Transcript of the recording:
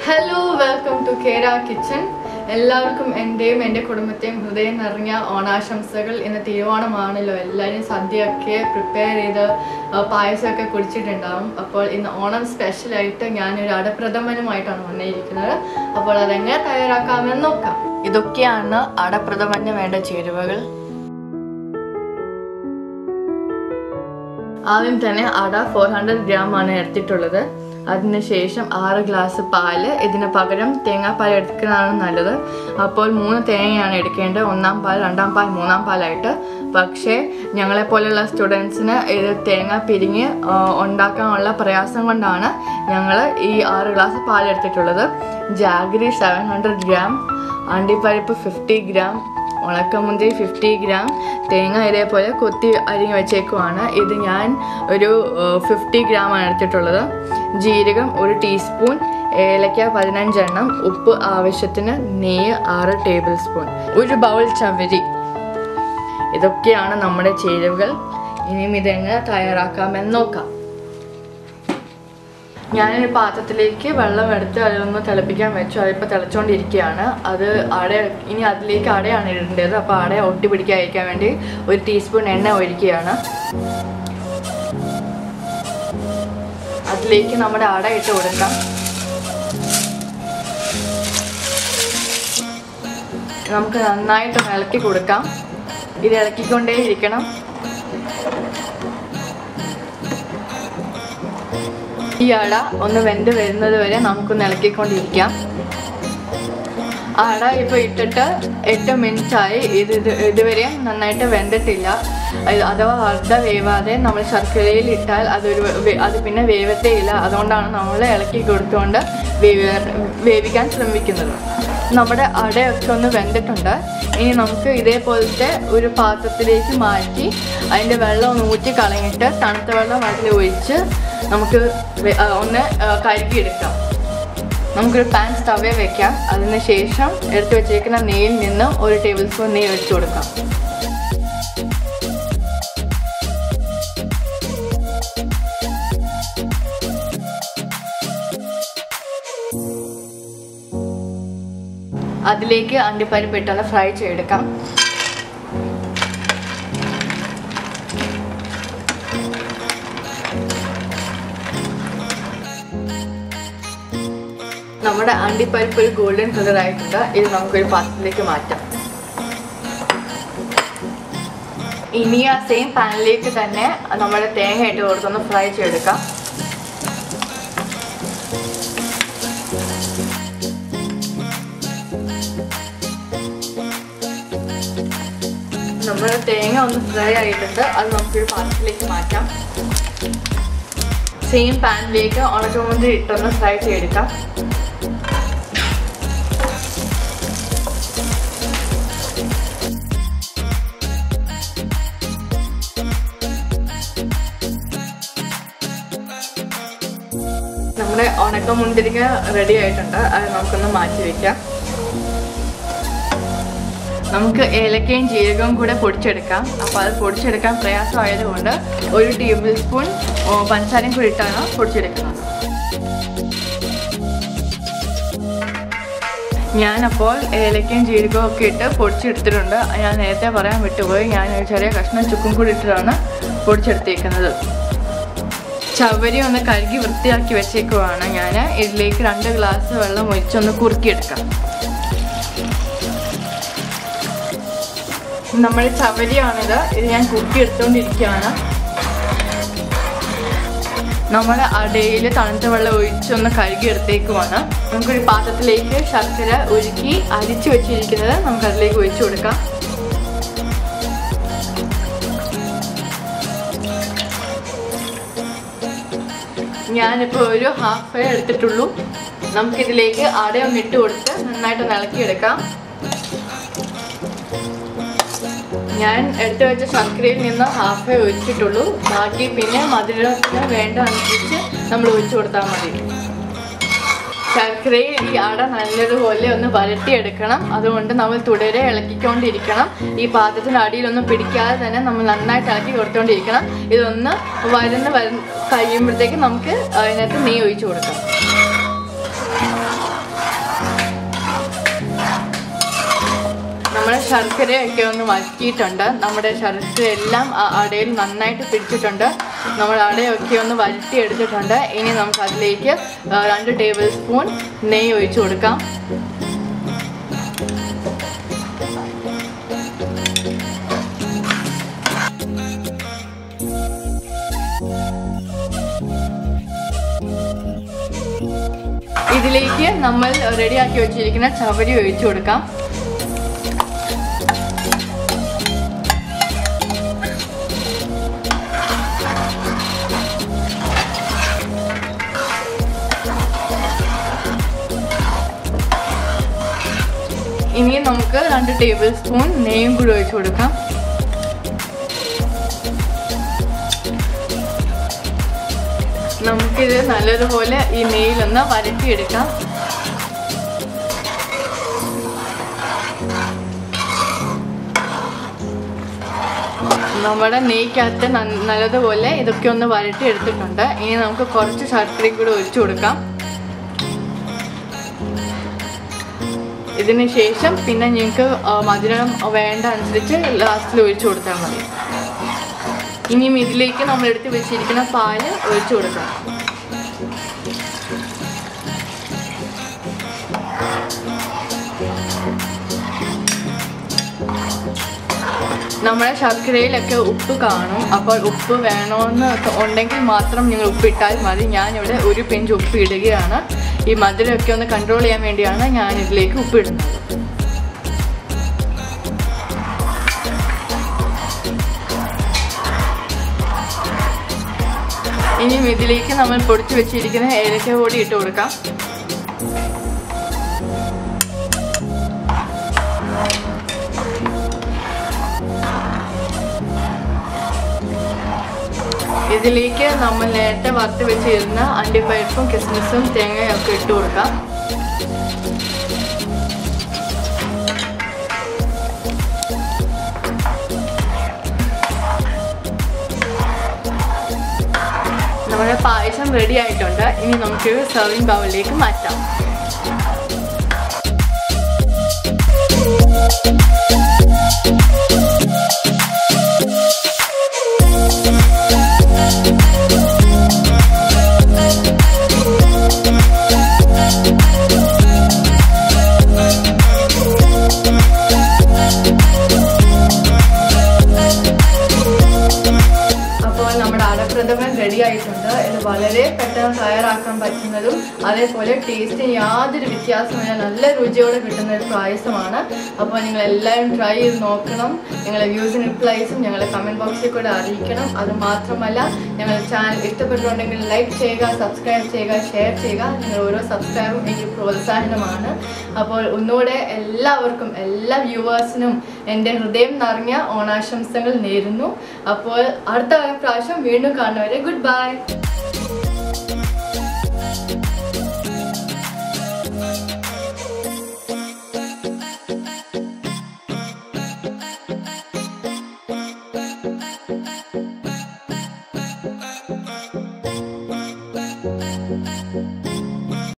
hello welcome to Kera kitchen എല്ലാവർക്കും എൻ്റെയും എൻ്റെ കുടുംബത്തെയും ഹൃദയം നിറഞ്ഞ ഓണാശംസകൾ ഇന്ന് തിരുവോണമാണല്ലോ എല്ലാവരും സദ്യയൊക്കെ പ്രിപ്പയർ ചെയ്ത് ആ, പായസമൊക്കെ കുടിച്ചിട്ടുണ്ടാവും അപ്പോൾ ഇന്ന് ഓണം സ്പെഷ്യലായിട്ട് ഞാനൊരു അടപ്രഥമനുമായിട്ടാണ് വന്നിരിക്കുന്നത് അപ്പോൾ അതെങ്ങനെ തയ്യാറാക്കാമെന്ന് നോക്കാം ഇതൊക്കെയാണ് അടപ്രഥമന് വേണ്ട ചേരുവകൾ ആദ്യം തന്നെ അട ഫോർ ഹൺഡ്രഡ് ഗ്രാം ആണ് എടുത്തിട്ടുള്ളത് അതിനുശേഷം ആറ് ഗ്ലാസ് പാല് ഇതിന് പകരം തേങ്ങാപ്പാൽ എടുക്കുന്നതാണ് നല്ലത് അപ്പോൾ മൂന്ന് തേങ്ങയാണ് എടുക്കേണ്ടത് ഒന്നാം പാൽ രണ്ടാം പാൽ മൂന്നാം പാലായിട്ട് പക്ഷേ ഞങ്ങളെപ്പോലെയുള്ള സ്റ്റുഡൻസിന് ഇത് തേങ്ങ പിരിഞ്ഞ് ആ, ഉണ്ടാക്കാനുള്ള പ്രയാസം കൊണ്ടാണ് ഞങ്ങൾ ഈ ആറ് ഗ്ലാസ് പാൽ എടുത്തിട്ടുള്ളത് ജാഗരി സെവൻ ഹൺഡ്രഡ് ഗ്രാം അണ്ടിപ്പരിപ്പ് ഫിഫ്റ്റി ഗ്രാം ഉണക്കമുന്തിരി ഫിഫ്റ്റി ഗ്രാം തേങ്ങ ഇതേപോലെ കൊത്തി അരിഞ്ഞ് വെച്ചേക്കുവാണ് ഇത് ഞാൻ ഒരു ഫിഫ്റ്റി ഗ്രാം ആണ് എടുത്തിട്ടുള്ളത് ജീരകം ഒരു ടീസ്പൂൺ ഏലക്ക പതിനഞ്ചെണ്ണം ഉപ്പ് ആവശ്യത്തിന് നെയ്യ് ആറ് ടേബിൾ സ്പൂൺ ഒരു ബൗൾ ചവരി ഇതൊക്കെയാണ് നമ്മുടെ ചേരുവകൾ ഇനിയും ഇതെങ്ങനെ തയ്യാറാക്കാമെന്ന് നോക്കാം ഞാനൊരു പാത്രത്തിലേക്ക് വെള്ളം എടുത്ത് അതൊന്ന് തിളപ്പിക്കാൻ വെച്ചു അതിപ്പോൾ തിളച്ചുകൊണ്ടിരിക്കുകയാണ് അത് അട ഇനി അതിലേക്ക് അടയാണ് ഇടേണ്ടത് അപ്പോൾ അട ഒട്ടി പിടിക്കാതിരിക്കാൻ വേണ്ടി ഒരു ടീസ്പൂൺ എണ്ണ ഒഴിക്കുകയാണ് അതിലേക്ക് നമ്മുടെ അട ഇട്ട് കൊടുക്കാം നമുക്ക് നന്നായിട്ട് ഇളക്കി കൊടുക്കാം ഇത് ഇളക്കിക്കൊണ്ടേ ഇരിക്കണം ഈ അട ഒന്ന് വെന്ത് വരുന്നത് വരെ നമുക്കൊന്ന് ഇളക്കിക്കൊണ്ടിരിക്കാം അട ഇപ്പോൾ ഇട്ടിട്ട് എട്ട് മിനിറ്റായി ഇത് ഇത് ഇതുവരെ നന്നായിട്ട് വെന്തിട്ടില്ല അത് അഥവാ അർദ്ധ വേവാതെ നമ്മൾ ശർക്കരയിൽ ഇട്ടാൽ അതൊരു വേ- അത് പിന്നെ വേവത്തേ ഇല്ല അതുകൊണ്ടാണ് നമ്മൾ ഇളക്കി കൊടുത്തുകൊണ്ട് വേവി വേവിക്കാൻ ശ്രമിക്കുന്നത് നമ്മുടെ അടയൊക്കെ ഒന്ന് വെന്തിട്ടുണ്ട് ഇനി നമുക്ക് ഇതേപോലത്തെ ഒരു പാത്രത്തിലേക്ക് മാറ്റി അതിൻ്റെ വെള്ളം ഒന്ന് ഊറ്റി കളഞ്ഞിട്ട് തണുത്ത വെള്ളം അതിൽ ഒഴിച്ച് നമുക്ക് വെ- ആ, ഒന്ന് ആ, കഴുകിയെടുക്കാം നമുക്കൊരു പാൻ സ്റ്റവേ വെക്കാം അതിന് ശേഷം എടുത്തു വെച്ചേക്കുന്ന നെയ്യിൽ നിന്ന് ഒരു ടേബിൾ സ്പൂൺ നെയ്യ് ഒഴിച്ചു കൊടുക്കാം അതിലേക്ക് അണ്ടിപ്പരിപ്പ് ഇട്ടൊന്ന് ഫ്രൈ ചെയ്തെടുക്കാം നമ്മുടെ അണ്ടിപ്പരിപ്പ് ഒരു ഗോൾഡൻ കളർ ആയിട്ടുണ്ട് ഇത് നമുക്കൊരു പാത്രത്തിലേക്ക് മാറ്റാം ഇനി ആ സെയിം പാനിലേക്ക് തന്നെ നമ്മുടെ തേങ്ങ ഇട്ട് കൊടുത്തൊന്ന് ഫ്രൈ ചെയ്തെടുക്കാം നമ്മുടെ തേങ്ങ ഒന്ന് ഫ്രൈ ആയിട്ടുണ്ട് അത് നമുക്കൊരു പാത്രത്തിലേക്ക് മാറ്റാം സെയിം പാനിലേക്ക് ഉണക്കമുന്തിരി ഇട്ടൊന്ന് ഫ്രൈ ചെയ്തെടുക്കാം നമ്മുടെ ഉണക്കമുന്തിരിക്ക റെഡി ആയിട്ടുണ്ട് അത് നമുക്കൊന്ന് മാറ്റി വെക്കാം നമുക്ക് ഏലക്കയും ജീരകവും കൂടെ പൊടിച്ചെടുക്കാം അപ്പോൾ അത് പൊടിച്ചെടുക്കാൻ പ്രയാസമായതുകൊണ്ട് ഒരു ടേബിൾ സ്പൂൺ ഓ, പഞ്ചസാരയും കൂടി ഇട്ടാണ് പൊടിച്ചെടുക്കുന്നത് ഞാനപ്പോൾ ഏലക്കയും ജീരകവും ഒക്കെ ഇട്ട് പൊടിച്ചെടുത്തിട്ടുണ്ട് ഞാൻ നേരത്തെ പറയാൻ വിട്ടുപോയി ഞാൻ ഒരു ചെറിയ കഷ്ണം ചുക്കും കൂടി ഇട്ടിട്ടാണ് പൊടിച്ചെടുത്തേക്കുന്നത് ചവരി ഒന്ന് കഴുകി വൃത്തിയാക്കി വെച്ചേക്കുവാണ് ഞാൻ ഇതിലേക്ക് രണ്ട് ഗ്ലാസ് വെള്ളം ഒഴിച്ചൊന്ന് കുറുക്കിയെടുക്കാം നമ്മുടെ ചവരിയാണിത് ഇത് ഞാൻ കുറുക്കി എടുത്തുകൊണ്ടിരിക്കുകയാണ് നമ്മുടെ അടയിൽ തണുത്ത വെള്ളം ഒഴിച്ചൊന്ന് കഴുകി എടുത്തേക്കുവാണ് നമുക്കൊരു പാത്രത്തിലേക്ക് ശർക്കര ഉരുക്കി അരിച്ചു വെച്ചിരിക്കുന്നത് നമുക്ക് അതിലേക്ക് ഒഴിച്ചു കൊടുക്കാം ഞാനിപ്പോൾ ഒരു ഹാഫ് ഫേ എടുത്തിട്ടുള്ളൂ നമുക്കിതിലേക്ക് അടയൊന്ന് ഇട്ട് കൊടുത്ത് നന്നായിട്ട് ഇളക്കിയെടുക്കാം ഞാൻ എടുത്തു വെച്ച ശർക്കരയിൽ നിന്ന് ഹാഫേ ഒഴിച്ചിട്ടുള്ളൂ ബാക്കി പിന്നെ മധുരത്തിന് വേണ്ട അനുസരിച്ച് നമ്മൾ ഒഴിച്ചു കൊടുത്താൽ മതി ശർക്കരയിൽ ഈ അട നല്ലതുപോലെ ഒന്ന് വരട്ടിയെടുക്കണം അതുകൊണ്ട് നമ്മൾ തുടരെ ഇളക്കിക്കൊണ്ടിരിക്കണം ഈ പാത്രത്തിൻ്റെ അടിയിലൊന്നും പിടിക്കാതെ തന്നെ നമ്മൾ നന്നായിട്ട് ഇളക്കി കൊടുത്തുകൊണ്ടിരിക്കണം ഇതൊന്ന് വരുന്ന വര കഴിയുമ്പോഴത്തേക്ക് നമുക്ക് അതിനകത്ത് നെയ്യ് ഒഴിച്ചു കൊടുക്കാം നമ്മുടെ ശർക്കരയൊക്കെ ഒന്ന് വഴറ്റിയിട്ടുണ്ട് നമ്മുടെ ശർക്കര എല്ലാം ആ അടയിൽ നന്നായിട്ട് പിടിച്ചിട്ടുണ്ട് നമ്മൾ അടയൊക്കെ ഒന്ന് വഴറ്റി എടുത്തിട്ടുണ്ട് ഇനി നമുക്ക് അതിലേക്ക് ആ, രണ്ട് ടേബിൾ സ്പൂൺ നെയ്യ് ഒഴിച്ചു കൊടുക്കാം ഇതിലേക്ക് നമ്മൾ റെഡിയാക്കി വെച്ചിരിക്കുന്ന ചവരി ഒഴിച്ചു കൊടുക്കാം ഇനി നമുക്ക് രണ്ട് ടേബിൾ സ്പൂൺ നെയ്യും കൂടി ഒഴിച്ചു കൊടുക്കാം നമുക്കിത് നല്ലതുപോലെ ഈ നെയ്യിലൊന്ന് വരട്ടിയെടുക്കാം നമ്മുടെ നെയ്ക്കകത്ത് നന്ന- നല്ലതുപോലെ ഇതൊക്കെ ഒന്ന് വരട്ടി എടുത്തിട്ടുണ്ട് ഇനി നമുക്ക് കുറച്ച് ശർക്കരയും കൂടി ഒഴിച്ചു കൊടുക്കാം ഇതിന് ശേഷം പിന്നെ നിങ്ങൾക്ക് മധുരം വേണ്ട അനുസരിച്ച് ലാസ്റ്റിൽ ഒഴിച്ചു കൊടുത്താൽ മതി ഇനിയും ഇതിലേക്ക് നമ്മൾ എടുത്ത് വെച്ചിരിക്കുന്ന പാല് ഒഴിച്ചു കൊടുക്കണം നമ്മുടെ ശർക്കരയിലൊക്കെ ഉപ്പ് കാണും അപ്പോൾ ഉപ്പ് വേണമെന്ന് ഉണ്ടെങ്കിൽ മാത്രം നിങ്ങൾ ഉപ്പിട്ടാൽ മതി ഞാനിവിടെ ഒരു പിഞ്ച് ഉപ്പ് ഇടുകയാണ് ഈ മധുരമൊക്കെ ഒന്ന് കൺട്രോൾ ചെയ്യാൻ വേണ്ടിയാണ് ഞാൻ ഇതിലേക്ക് ഉപ്പ് ഇടുന്നത് ഇനിയും ഇതിലേക്ക് നമ്മൾ പൊടിച്ചു വെച്ചിരിക്കുന്ന ഏലക്ക പൊടി ഇട്ട് കൊടുക്കാം ഇതിലേക്ക് നമ്മൾ നേരത്തെ വറുത്ത് വെച്ചിരുന്ന അണ്ടിപ്പരിപ്പും കിസ്മിസും തേങ്ങയും ഒക്കെ ഇട്ട് കൊടുക്കാം നമ്മുടെ പായസം റെഡി ആയിട്ടുണ്ട് ഇനി നമുക്ക് സെർവിങ് ബൗളിലേക്ക് മാറ്റാം അപ്പോൾ നമ്മുടെ അടപ്രഥമൻ റെഡി ആയിട്ടുണ്ട് ഇത് വളരെ പെട്ടെന്ന് തയ്യാറാക്കാൻ പറ്റുന്നതും അതേപോലെ ടേസ്റ്റിന് യാതൊരു വ്യത്യാസമില്ല നല്ല രുചിയോടെ കിട്ടുന്ന ഒരു പായസമാണ് അപ്പോൾ നിങ്ങൾ എല്ലാവരും ട്രൈ ചെയ്ത് നോക്കണം നിങ്ങളുടെ വ്യൂസും റിപ്ലൈസും ഞങ്ങളെ കമൻറ്റ് ബോക്സിൽ കൂടെ അറിയിക്കണം അത് മാത്രമല്ല ഞങ്ങളുടെ ചാനൽ ഇഷ്ടപ്പെട്ടിട്ടുണ്ടെങ്കിൽ ലൈക്ക് ചെയ്യുക സബ്സ്ക്രൈബ് ചെയ്യുക ഷെയർ ചെയ്യുക നിങ്ങൾ ഓരോ സബ്സ്ക്രൈബും എനിക്ക് പ്രോത്സാഹനമാണ് അപ്പോൾ ഒന്നുകൂടെ എല്ലാവർക്കും എല്ലാ വ്യൂവേഴ്സിനും എൻ്റെ ഹൃദയം നിറഞ്ഞ ഓണാശംസകൾ നേരുന്നു അപ്പോൾ അടുത്ത പ്രാവശ്യം വീണ്ടും കാണുന്നവരെ ഗുഡ് ബൈ